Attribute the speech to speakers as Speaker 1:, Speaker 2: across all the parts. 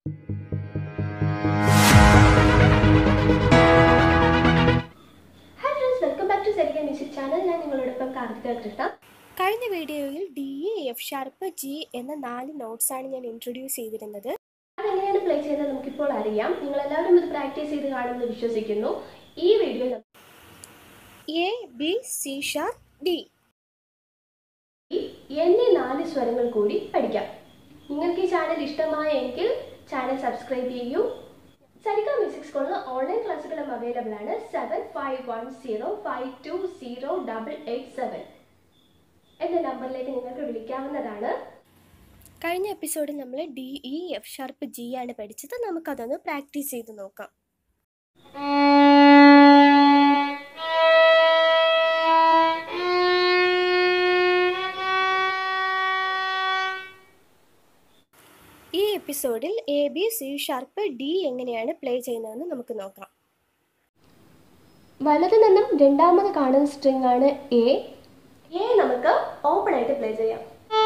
Speaker 1: Hi friends welcome back to Selika music channel ഞാൻ നിങ്ങളോടൊപ്പം കാർത്തിക കൃഷ്ണ
Speaker 2: കഴിഞ്ഞ വീഡിയോയിൽ D E F sharp G എന്ന നാല് നോട്ട്സാണ് ഞാൻ ഇൻട്രൊഡ്യൂസ് ചെയ്തിരുന്നത്
Speaker 1: അതെങ്ങനെയാണ് പ്ലേ ചെയ്യുന്നത് നമുക്കിപ്പോൾ അറിയാം നിങ്ങൾ എല്ലാവരും ഇത് പ്രാക്ടീസ് ചെയ്ത് കാണുമെന്ന് വിശ്വസിക്കുന്നു ഈ വീഡിയോയിൽ
Speaker 2: A B C sharp D
Speaker 1: എന്നീ നാല് സ്വരങ്ങൾ കൂടി പഠിക്കാം നിങ്ങൾക്ക് ഈ ചാനൽ ഇഷ്ടമായെങ്കിൽ ചാനൽ സബ്സ്ക്രൈബ് ചെയ്യൂ സരിക മ്യൂസിക് സ്കൂളിൽ ഓൺലൈൻ ക്ലാസ്സുകളും അവൈലബിൾ ആണ് seven five one zero five two zero double eight seven എന്ന നമ്പറിലേക്ക് നിങ്ങൾക്ക് വിളിക്കാവുന്നതാണ്
Speaker 2: കഴിഞ്ഞ എപ്പിസോഡിൽ നമ്മൾ D E F sharp G ആണ് പഠിച്ചത് നമുക്കതൊന്ന് പ്രാക്ടീസ് ചെയ്ത് നോക്കാം ഈ എപ്പിസോഡിൽ A B C sharp D എങ്ങനെയാണ് പ്ലേ ചെയ്യുന്നതെന്ന് നമുക്ക് നോക്കാം
Speaker 1: വലത് നിന്നും രണ്ടാമത് കാണുന്ന സ്ട്രിങ് ആണ് എ എ നമുക്ക് ഓപ്പൺ ആയിട്ട് പ്ലേ ചെയ്യാം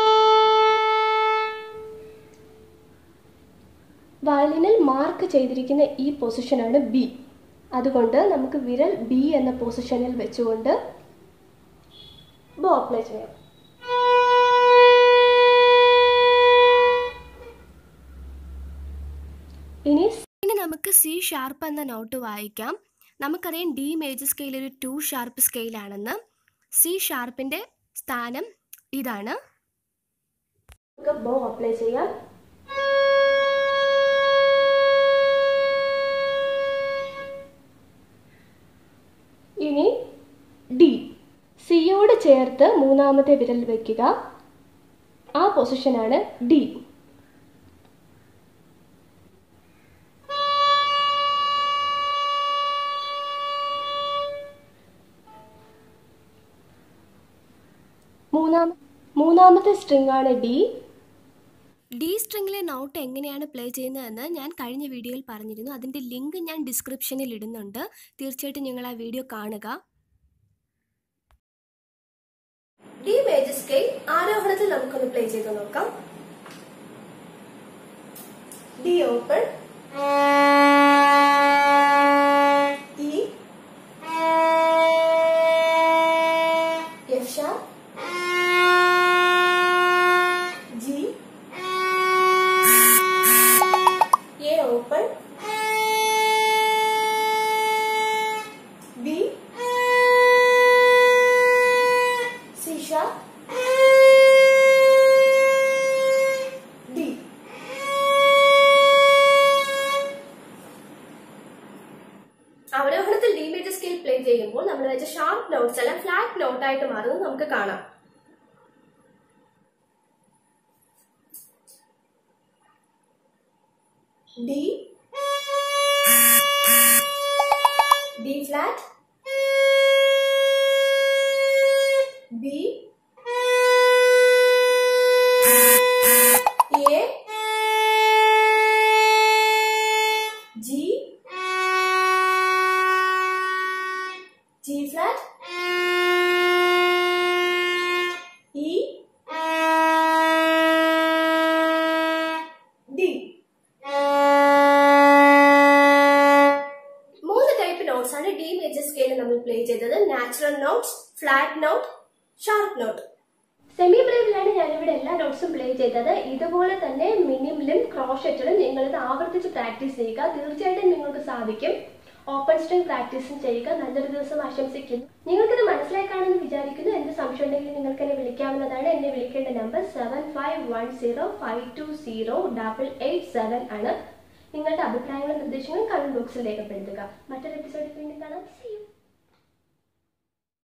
Speaker 1: വയലിനിൽ മാർക്ക് ചെയ്തിരിക്കുന്ന ഈ പൊസിഷനാണ് ബി അതുകൊണ്ട് നമുക്ക് വിരൽ ബി എന്ന പൊസിഷനിൽ വെച്ചുകൊണ്ട് ബോ അപ്ലൈ ചെയ്യാം ഇനി
Speaker 2: ഇനി നമുക്ക് സി ഷാർപ്പ് എന്ന നോട്ട് വായിക്കാം നമുക്കറിയാം ഡി മേജർ സ്കെയിൽ ഒരു ടു ഷാർപ്പ് സ്കെയിലാണെന്ന് സി ഷാർപ്പിൻ്റെ സ്ഥാനം ഇതാണ്
Speaker 1: നമുക്ക് ബോ അപ്ലൈ ചെയ്യാം ഇനി ഡി സിയോട് ചേർത്ത് മൂന്നാമത്തെ വിരൽ വെക്കുക ആ പൊസിഷനാണ് ഡി മൂന്നാമ മൂന്നാമത്തെ സ്ട്രിങ് ആണ് ഡി
Speaker 2: ഡി സ്ട്രിങ്ങിലെ നോട്ട് എങ്ങനെയാണ് പ്ലേ ചെയ്യുന്നതെന്ന് ഞാൻ കഴിഞ്ഞ വീഡിയോയിൽ പറഞ്ഞിരുന്നു അതിൻ്റെ ലിങ്ക് ഞാൻ ഡിസ്ക്രിപ്ഷനിൽ ഇടുന്നുണ്ട് തീർച്ചയായിട്ടും നിങ്ങൾ ആ വീഡിയോ കാണുക
Speaker 1: ഡി മേജർ സ്കെയിൽ ആരോഹണത്തിൽ നമുക്കൊന്ന് പ്ലേ ചെയ്ത് നോക്കാം D open E F sharp G A open B C sharp D അവരോഹണത്തിൽ ഡി മേജർ സ്കെയിൽ പ്ലേ ചെയ്യുമ്പോൾ നമ്മൾ വെച്ച ഷാർപ്പ് നോട്ട്സ് എല്ലാം ഫ്ലാറ്റ് നോട്ടായിട്ട് മാറുന്നത് നമുക്ക് കാണാം D D flat B A G G flat E D മൂന്ന് ടൈപ്പ് നോട്ട്സ് ആണ് ഡി മേജർ സ്കെയിലിൽ നമ്മൾ പ്ലേ ചെയ്തത് natural notes flat note sharp note semi ബ്രേവിലാണ് ഞാനിവിടെ എല്ലാ നോട്ട്സും പ്ലേ ചെയ്തത് ഇതുപോലെ തന്നെ മിനിമിലും ക്രോഷറ്റിലും നിങ്ങൾ ഇത് ആവർത്തിച്ച് പ്രാക്ടീസ് ചെയ്യുക തീർച്ചയായിട്ടും നിങ്ങൾക്ക് സാധിക്കും ഓപ്പൺ സ്ട്രിങ് പ്രാക്ടീസും ചെയ്യുക നല്ലൊരു ദിവസം ആശംസിക്കുന്നു നിങ്ങൾക്കിത് മനസ്സിലായി കാണുമെന്ന് വിചാരിക്കുന്നു എന്ത് സംശയം ഉണ്ടെങ്കിൽ നിങ്ങൾക്ക് എന്നെ വിളിക്കാവുന്നതാണ് എന്നെ വിളിക്കേണ്ട number seven five one zero five two zero double eight seven ആണ് നിങ്ങളുടെ അഭിപ്രായങ്ങളും നിർദ്ദേശങ്ങളും കമന്റ് ബോക്സിൽ രേഖപ്പെടുത്തുക മറ്റൊരു എപ്പിസോഡിൽ വീണ്ടും കാണാം See you.